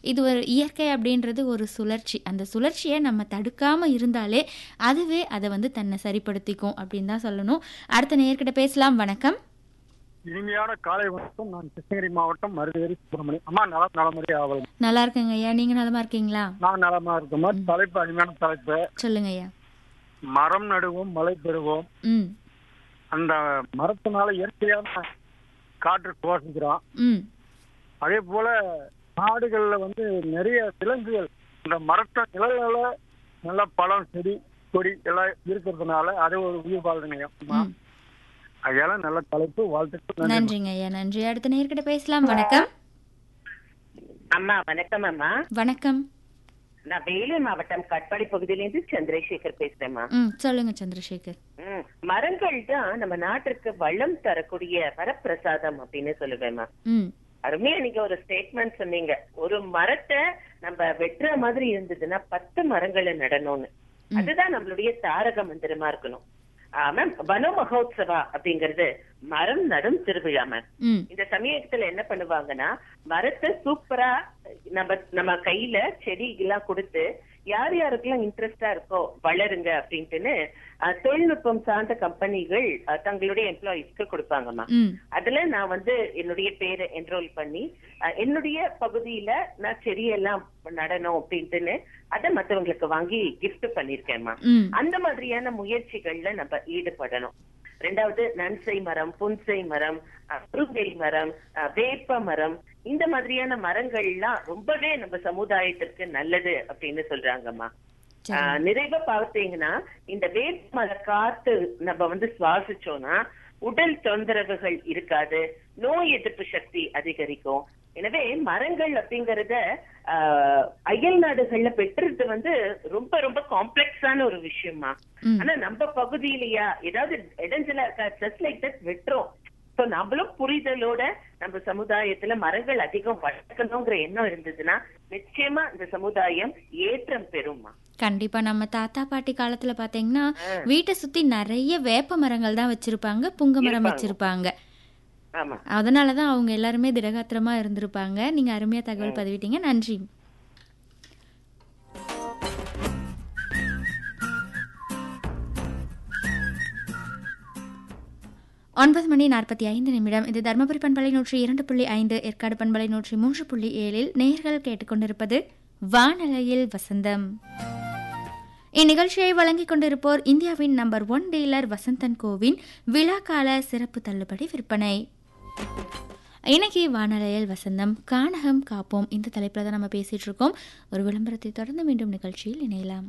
இது ஒரு இயற்கை அப்படின்றது ஒரு சுழற்சி அந்த சுழற்சியை நம்ம தடுக்காமல் இருந்தாலே அதுவே அதை வந்து தன்னை சரிப்படுத்திக்கும் அப்படின்னு தான் சொல்லணும் அடுத்த நேயர்கிட்ட பேசலாம் வணக்கம் இனிமையான காலை வணக்கம் நான் கிருஷ்ணகிரி மாவட்டம் மருதேரி சுப்பிரமணியம் அம்மா நலம் நலமுறை ஆவல் நல்லா இருக்குங்க ஐயா நீங்கள் நலமா இருக்கீங்களா நான் நலமா இருக்கோமா தலைப்பு அருமையான தலைப்பு சொல்லுங்க ஐயா மரம் நடுவோம் மழை பெறுவோம் ம் அந்த மரத்தினால இயற்கையான காற்று சுவாசிக்கிறோம் ம் அதே போல நாடுகள்ல வந்து நிறைய விலங்குகள் இந்த மரத்த நிழல்ல நல்ல பழம் செடி கொடி எல்லாம் இருக்கிறதுனால அது ஒரு உயிர் வாழ் நிலையம் ம் அதனால நல்ல தலைப்பு வாழ்த்துக்கள் நன்றி நன்றிங்க ஐயா நன்றி அடுத்த நேர்கிட்ட பேசலாம் வணக்கம் அம்மா வணக்கம் அம்மா வணக்கம் நான் வேலூர் மாவட்டம் கட்பாடி பகுதியிலிருந்து சந்திரசேகர் பேசுறேம்மா ம் சொல்லுங்க சந்திரசேகர் ம், மரங்கள் தான் நம்ம நாட்டிற்கு வளம் தரக்கூடிய வரப்பிரசாதம் அப்படின்னு சொல்லுவேம்மா ம் அருமையா நீங்க ஒரு ஸ்டேட்மெண்ட் சொன்னீங்க ஒரு மரத்தை நம்ம வெட்டுற மாதிரி இருந்ததுன்னா பத்து மரங்களை நடணும்னு அதுதான் நம்மளுடைய தாரக மந்திரமா இருக்கணும் மேம் வன மகோத்சவா அப்படிங்கறது மரம் நடும் திருவிழா மேம் ம் இந்த சமயத்துல என்ன பண்ணுவாங்கன்னா மரத்தை சூப்பரா நம்ம நம்ம கையில செடி எல்லாம் கொடுத்து யார் யாருக்கெல்லாம் இன்ட்ரெஸ்டா இருக்கோ வளருங்க அப்படின்ட்டுன்னு அஹ், தொழில்நுட்பம் சார்ந்த கம்பெனிகள் அஹ், தங்களுடைய எம்ப்ளாயிஸ்க்கு கொடுப்பாங்கம்மா ம் அதுல நான் வந்து என்னுடைய பேரை என்ரோல் பண்ணி அஹ், என்னுடைய பகுதியில நான் செடியெல்லாம் நடணும் அப்படின்ட்டுன்னு அதை மத்தவங்களுக்கு வாங்கி gift பண்ணிருக்கேன்மா ம் அந்த மாதிரியான முயற்சிகள்ல நம்ம ஈடுபடணும் ரெண்டாவது நன்சை மரம் புன்சை மரம் அஹ், முருங்கை மரம் அஹ், வேப்ப மரம் இந்த மாதிரியான மரங்கள்லாம் ரொம்பவே நம்ம சமுதாயத்திற்கு நல்லது அப்படின்னு சொல்றாங்கம்மா சரி ஆஹ் நிறைவா பார்த்தீங்கன்னா இந்த வேப்ப மர காத்து நம்ம வந்து சுவாசிச்சோம்னா உடல் தொந்தரவுகள் இருக்காது நோய் எதிர்ப்பு சக்தி அதிகரிக்கும் எனவே மரங்கள் அப்படிங்கறத ஆஹ், அயல் நாடுகள்ல பெற்றுறது வந்து ரொம்ப ரொம்ப காம்ப்ளெக்ஸான ஒரு விஷயமா ம் ஆனா நம்ம பகுதியிலயா ஏதாவது இடைஞ்சலா இருக்கா ஜஸ்ட் லைக் தட் வெட்டுறோம் சோ நம்மளும் புரிதலோட நம்ம சமுதாயத்துல மரங்கள் அதிகம் வளர்க்கணுங்கிற எண்ணம் இருந்ததுன்னா நிச்சயமா இந்த சமுதாயம் ஏற்றம் பெறும்மா கண்டிப்பா நம்ம தாத்தா பாட்டி காலத்துல பாத்தீங்கன்னா வீட்டை சுத்தி நிறைய வேப்ப மரங்கள் தான் வச்சிருப்பாங்க புங்க மரம் இருப்பாங்க. வச்சிருப்பாங்க ஆமா அதனாலதான் அவங்க எல்லாருமே திடகாத்திரமா இருந்திருப்பாங்க நீங்க அருமையா தகவல் பதிவிட்டீங்க நன்றி ஒன்பது மணி நாற்பத்தி ஐந்து நிமிடம் இது தருமபுரி பண்பலை நூற்றி இரண்டு புள்ளி ஐந்து ஏற்காடு பண்பலை நூற்றி மூன்று புள்ளி ஏழில் நேர்கள் கேட்டுக்கொண்டிருப்பது வானலையில் வசந்தம் இந்நிகழ்ச்சியை வழங்கிக் கொண்டிருப்போர் இந்தியாவின் நம்பர் ஒன் டீலர் வசந்தன் கோவின் விழாக்கால சிறப்பு தள்ளுபடி விற்பனை இன்னைக்கு வானலையில் வசந்தம் கானகம் காப்போம் இந்த தலைப்பில் தான் நம்ம பேசிட்டு இருக்கோம் ஒரு விளம்பரத்தை தொடர்ந்து மீண்டும் நிகழ்ச்சியில் இணையலாம்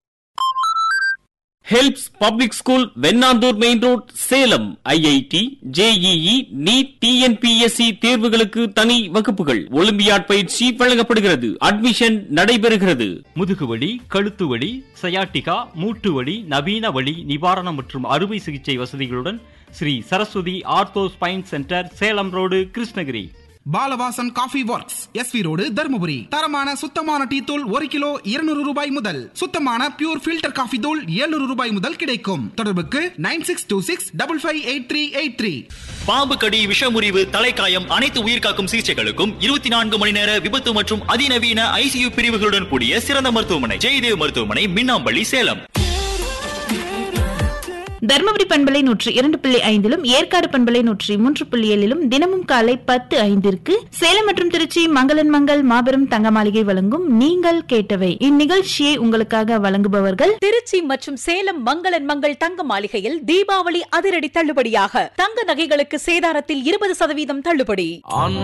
helps public school Vennandur main road Salem IIT JEE NEET TNPSC தேர்வுகளுக்கு தனி வகுப்புகள் ஒலிம்பியாட் பயிற்சி வழங்கப்படுகிறது அட்மிஷன் நடைபெறுகிறது முதுகுவலி கழுத்து வலி சயாட்டிகா மூட்டு வலி நவீன வலி நிவாரணம் மற்றும் அறுவை சிகிச்சை வசதிகளுடன் Sri Saraswathi ortho spine centre Salem road Krishnagiri Balavasan coffee works S V road Dharmapuri தரமான சுத்தமான டீ தூள் ஒரு கிலோ இருநூறு ரூபாய் முதல் சுத்தமான பியூர் ஃபில்டர் காஃபி தூள் 700 ரூபாய் முதல் கிடைக்கும் தொடர்புக்கு nine six two six double five eight three eight three பாம்பு கடி விஷமுறிவு தலைக்காயம் அனைத்து உயிர்காக்கும் சிகிச்சைகளுக்கும் இருபத்தி நான்கு மணி நேர விபத்து மற்றும் அதிநவீன ஐசியு பிரிவுகளுடன் கூடிய சிறந்த மருத்துவமனை ஜெயதேவ் மருத்துவமனை மின்னாம்பள்ளி சேலம் தர்மபுரி பண்பலை நூற்றி இரண்டு புள்ளி ஐந்திலும் ஏற்காடு பண்பலை நூற்றி மூன்று புள்ளி ஏழிலும் தினமும் காலை பத்து ஐந்திற்கு சேலம் மற்றும் திருச்சி மங்களன் மங்கள் மாபெரும் தங்க மாளிகை வழங்கும் நீங்கள் கேட்டவை இந்நிகழ்ச்சியை உங்களுக்காக வழங்குபவர்கள் திருச்சி மற்றும் சேலம் மங்களன் மங்கள் தங்க மாளிகையில் தீபாவளி அதிரடி தள்ளுபடியாக தங்க நகைகளுக்கு சேதாரத்தில் இருபது சதவீதம் தள்ளுபடி